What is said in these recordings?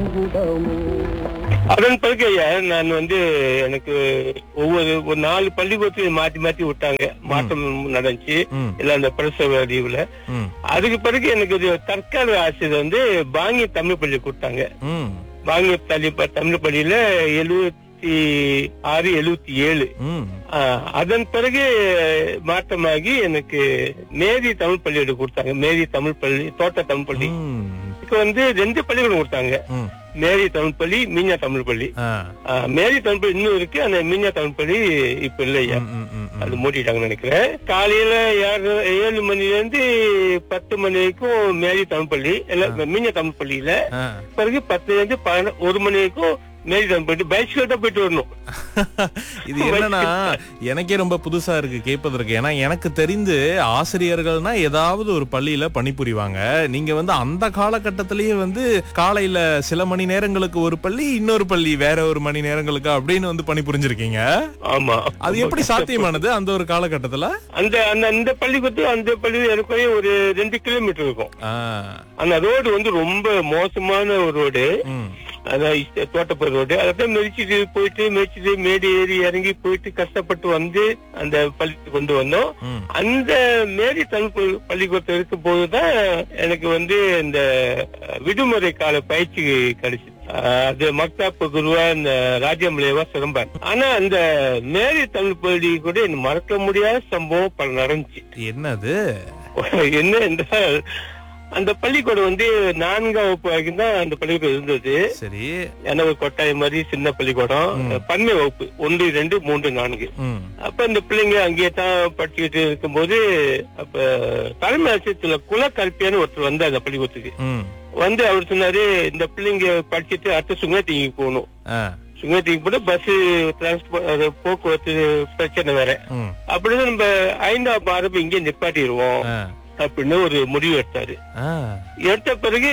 அங்குதமோ அதன் பிறகு ஐயா நான் வந்து எனக்கு ஒவ்வொரு ஒரு நாலு பள்ளிக்கூடத்தையும் மாத்தி மாத்தி விட்டாங்க மாற்றம் நடந்துச்சு ம். எல்லாம் அந்த பிரசவ அறிவுல ம் அதுக்கு பிறகு எனக்கு ஒரு தற்கால ஆசிரியர் வந்து பாங்கி தமிழ் பள்ளி கொடுத்தாங்க ம் பாங்கி தள்ளி தமிழ் பள்ளியில எழுபத்தி ஆறு எழுபத்தி ஏழு ம் ஆஹ், அதன் பிறகு மாற்றமாகி எனக்கு மேரி தமிழ் பள்ளியோட கொடுத்தாங்க மேரி தமிழ் பள்ளி தோட்ட தமிழ் பள்ளி ம். இதுக்கு வந்து ரெண்டு பள்ளிக்கூடம் கொடுத்தாங்க ம். மேரி தமிழ் பள்ளி மீனா தமிழ் பள்ளி ஆ. ஆஹ், மேரி தமிழ் பள்ளி இன்னும் இருக்கு அந்த மீனா தமிழ் பள்ளி இப்ப இல்லையா ம், ம், ம், ம். அது மூடிட்டாங்கன்னு நினைக்கிறேன் காலையில ஏழு ஏழு மணில இருந்து பத்து மணி வரைக்கும் மேரி தமிழ் பள்ளி இல்ல மீனா தமிழ் பள்ளியில ஆ. பிறகு பத்துல இருந்து பதினொ- ஒரு மணி வரைக்கும் மேரி தமிழ் பள்ளி பைஸ்கல் தான் போயிட்டு வரணும் இது என்னன்னா எனக்கே ரொம்ப புதுசா இருக்கு கேட்பதற்கு ஏன்னா எனக்கு தெரிந்து ஆசிரியர்கள்னா ஏதாவது ஒரு பள்ளியில பணிபுரிவாங்க நீங்க வந்து அந்த காலகட்டத்திலேயே வந்து காலையில சில மணி நேரங்களுக்கு ஒரு பள்ளி இன்னொரு பள்ளி வேற ஒரு மணி நேரங்களுக்கு அப்படின்னு வந்து பணிபுரிஞ்சிருக்கீங்க ஆமா அது எப்படி சாத்தியமானது அந்த ஒரு காலகட்டத்துல அந்த அந்த அந்த பள்ளிக்கூடத்து அந்த பள்ளி எனக்கு ஒரு ரெண்டு கிலோமீட்டர் இருக்கும் ஆ. அந்த ரோடு வந்து ரொம்ப மோசமான ஒரு ரோடு ம். அதான் இஷ்ட- தோட்டப்புற ரோடு அதான் மெதிச்சுட்டு போயிட்டு மெதிச்சுட்டு மேடு ஏறி இறங்கி போயிட்டு கஷ்டப்பட்டு வந்து அந்த பள்ளிக்கு கொண்டு வந்தோம் ம். அந்த மேரி தமிழ் பள்ளி- பள்ளிக்கூடத்தில் இருக்கும் போதுதான் எனக்கு வந்து இந்த அஹ், விடுமுறை கால பயிற்சி கிடைச்சிது அஹ், அது மக்தாப்பு குருவா இந்த ராஜ்யமலையவா சிறம்பார் ஆனா அந்த மேரி தமிழ் பள்ளி கூட எனக்கு மறக்க முடியாத சம்பவம் பல நடந்துச்சு என்னது என்ன என்றால் அந்த பள்ளிக்கூடம் வந்து நான்காம் வகுப்பு வரைக்கும் தான் அந்த பள்ளிக்கூடம் இருந்தது சரி ஏன்னா ஒரு கொட்டாய் மாதிரி சின்ன பள்ளிக்கூடம் பன்மை வகுப்பு ஒன்று ரெண்டு மூன்று நான்கு ம். அப்ப இந்த பிள்ளைங்க அங்கேயே தான் படிச்சுக்கிட்டு இருக்கும்போது அப்ப தலைமை ஆசிரியத்துல குலக்கல்பியான்னு ஒருத்தர் வந்தார் அந்த பள்ளிக்கூடத்துக்கு ம். வந்து அவர் சொன்னாரு இந்த பிள்ளைங்க படிச்சுட்டு அடுத்த சுங்கத்தீங்கி போகணும் ஆ. சுங்கத்தீங்கி போட்டு பஸ் டிரான்ஸ்போர்ட் போக்குவரத்து பிரச்சனை வேற ம். அப்படின்னு நம்ம ஐந்தாம் ஆரம்பம் இங்கே நிப்பாட்டிடுவோம் ஆ. அப்படின்னு ஒரு முடிவு எடுத்தாரு ஆ. எடுத்த பிறகு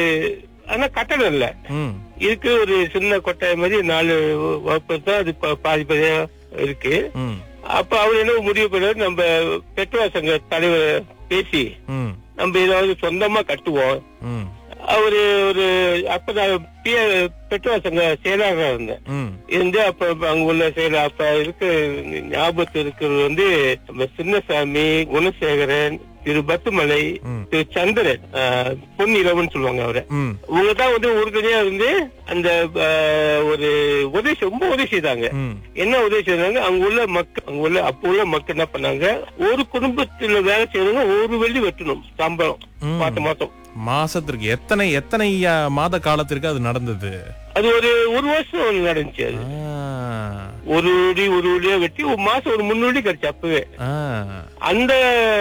ஆனா கட்டணம் இல்ல ம். இருக்கு ஒரு சின்ன கொட்டாய் மாதிரி நாலு வகுப்பு தான் அது பா- பாதி பாதியா இருக்கு ம். அப்ப அவர் என்ன முடிவு பண்ணாரு நம்ம பெட்ரோல் சங்க தலைவர் பேசி ம். நம்ம ஏதாவது சொந்தமா கட்டுவோம் ம். அவரு ஒரு அப்ப நான் பி- பெட்ரோல் சங்க செயலாளராக இருந்தேன் ம். இருந்து அப்ப அங்க உள்ள செயலர் அப்ப இருக்க ஞாபகத்தில் இருக்கிறது வந்து நம்ம சின்னசாமி குணசேகரன் திரு பத்துமலை ம். திரு சந்திரன் ஆஹ், பொன் இளவன் சொல்லுவாங்க அவரை ம். இவங்க தான் வந்து உறுதுணையா இருந்து அந்த ஆஹ், ஒரு உதவி ரொம்ப உதவி செய்தாங்க ம். என்ன உதவி செய்தாங்க அங்க உள்ள மக்கள் அங்க உள்ள அப்ப உள்ள மக்கள் என்ன பண்ணாங்க ஒரு குடும்பத்துல வேலை செய்யறவங்க ஒரு வெள்ளி வெட்டணும் சம்பளம் ம். மாசம் மாசம் மாசத்திற்கு எத்தனை எத்தனை ஆ, மாத காலத்திற்கு அது நடந்தது அது ஒரு ஒரு வருஷம் நடந்துச்சு அது ஆ. ஒரு வெடி ஒரு வெடியா வெட்டி ஒரு மாசம் ஒரு முன்னூறு கிடைச்சு அப்பவே ஆ. அந்த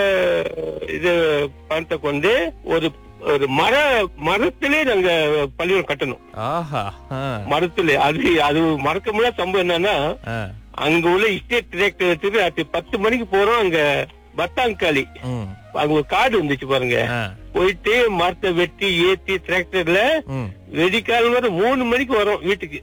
இது பணத்தை கொண்டு ஒரு ஒரு மர மரத்திலே நாங்க பள்ளிக்கூடம் கட்டணும் ஆஹா ஆ. மரத்திலே அது அது மறக்க முடியாத சம்பவம் என்னன்னா ஆ. அங்க உள்ள ஸ்டேட் டிரெக்டர் வச்சுட்டு ராத்திரி பத்து மணிக்கு போறோம் அங்க பத்தாங்காளி ம். அங்க ஒரு காடு இருந்துச்சு பாருங்க ஆ. போயிட்டு மரத்தை வெட்டி ஏத்தி டிராக்டர்ல ம். வெடிக்காலம் வரை மூணு மணிக்கு வரோம் வீட்டுக்கு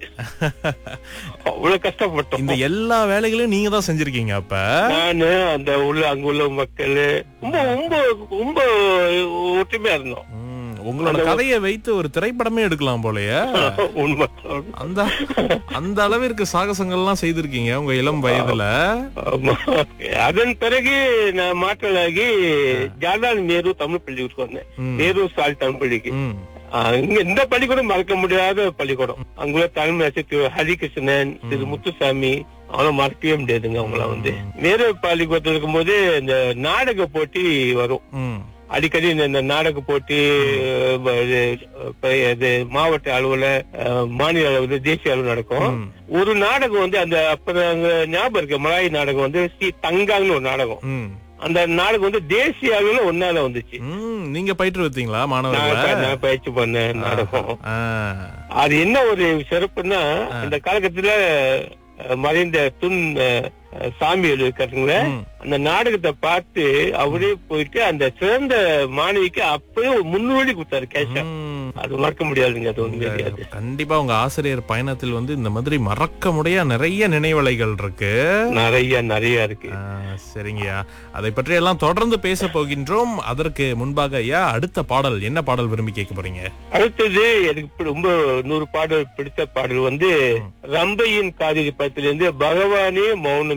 அவ்வளவு கஷ்டப்பட்டோம் இந்த எல்லா வேலைகளையும் நீங்க தான் செஞ்சிருக்கீங்க அப்ப நானு அந்த உள்ள அங்க உள்ள மக்கள் ரொம்ப ரொம்ப ரொம்ப ஒற்றுமையா இருந்தோம் ம், உங்களோட கதையை வைத்து ஒரு திரைப்படமே எடுக்கலாம் போலயே உண்மை அந்த அந்த அளவிற்கு சாகசங்கள்லாம் செய்திருக்கீங்க உங்க இளம் வயதுல ஆமா. அதன் பிறகு நான் மாற்றலாகி ஜாலான் மேரு தமிழ் பள்ளிக்கூடத்துக்கு வந்தேன் ம். மேரு சால் தமிழ் பள்ளிக்கு ம். ஆஹ் இங்க இந்த பள்ளிக்கூடம் மறக்க முடியாத பள்ளிக்கூடம் அங்குள்ள தலைமை ஆசிரியர் திரு ஹரிகிருஷ்ணன் திரு முத்துசாமி அவங்கள மறக்கவே முடியாதுங்க அவங்கள வந்து மேரு பள்ளிக்கூடத்தில் இருக்கும்போது இந்த நாடக போட்டி வரும் ம். அடிக்கடி இந்த இந்த நாடக போட்டி அஹ், இது, அஹ், இது மாவட்ட அளவுல அஹ், மாநில அளவுல தேசிய அளவு நடக்கும் ம். ஒரு நாடகம் வந்து அந்த அப்ப அங்க ஞாபகம் இருக்கு மலாய் நாடகம் வந்து ஸ்ரீ தங்காங்னு ஒரு நாடகம் ம். அந்த நாடகம் வந்து தேசிய அளவுல ஒன்னால வந்துச்சு ம். நீங்க பயிற்று வைத்தீங்களா நான் மாணவர்களை ப- நான் பயிற்சி பண்ணேன் நாடகம் ஆ. அது என்ன ஒரு சிறப்புன்னா அந்த காலகட்டத்துல அஹ், மறைந்த துன் அஹ், அஹ், சாமி இருக்காருங்களே ம். அந்த நாடகத்தை பார்த்து அவரே போயிட்டு அந்த சிறந்த மாணவிக்கு அப்பவே ஒரு முன்னோடி கொடுத்தாரு கேஷா ம். அது மறக்க முடியாதுங்க அது ஒண்ணு தெரியாது கண்டிப்பா உங்க ஆசிரியர் பயணத்தில் வந்து இந்த மாதிரி மறக்க முடிய நிறைய நினைவலைகள் இருக்கு நிறைய நிறைய இருக்கு ஆ, சரிங்கய்யா அதை பற்றி எல்லாம் தொடர்ந்து பேச போகின்றோம் அதற்கு முன்பாக ஐயா அடுத்த பாடல் என்ன பாடல் விரும்பி கேட்க போறீங்க அடுத்தது எனக்கு இப்ப ரொம்ப நூறு பாடல் பிடித்த பாடல் வந்து ரம்பையின் காதலி படத்திலிருந்து பகவானே மௌனம்